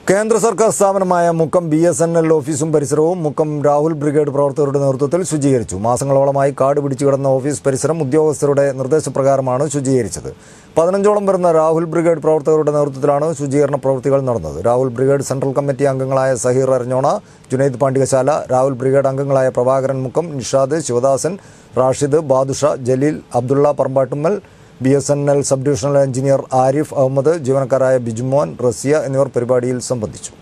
കേന്ദ്ര സർക്കാർ സ്ഥാപനമായ Mukkam B S N L ഓഫീസും പരിസരവും മുക്കം രാഹുൽ ബ്രിഗേഡ് പ്രവർത്തകരുടെ നേതൃത്വത്തിൽ ശുചീകരിച്ചു മാസങ്ങളോളമായി കാട് പിടിച്ചു കിടന്ന ഓഫീസ് പരിസരം ഉദ്യോഗസ്ഥരുടെ നിർദ്ദേശപ്രകാരമാണ് ശുചീകരിച്ചത് പതിനഞ്ചോളം വരുന്ന രാഹുൽ ബ്രിഗേഡ് പ്രവർത്തകരുടെ നേതൃത്വത്തിലാണ് ശുചീകരണ പ്രവൃത്തികൾ നടന്നത് രാഹുൽ ബ്രിഗേഡ് സെൻട്രൽ കമ്മിറ്റി അംഗങ്ങളായ സഹീർ അരഞ്ഞോണ ജുനൈദ് പാണ്ഡികശാല രാഹുൽ ബ്രിഗേഡ് അംഗങ്ങളായ Prabhakaran Mukkam Nishad Sivadasan Rashid Badusha Jaleel Abdulla Parambattummal B S N L sub divisional engineer Arif Ahmed ജീവനക്കാരായ ബിജുമോൻ റസിയ എന്നിവർ പരിപാടിയിൽ സംബന്ധിച്ചു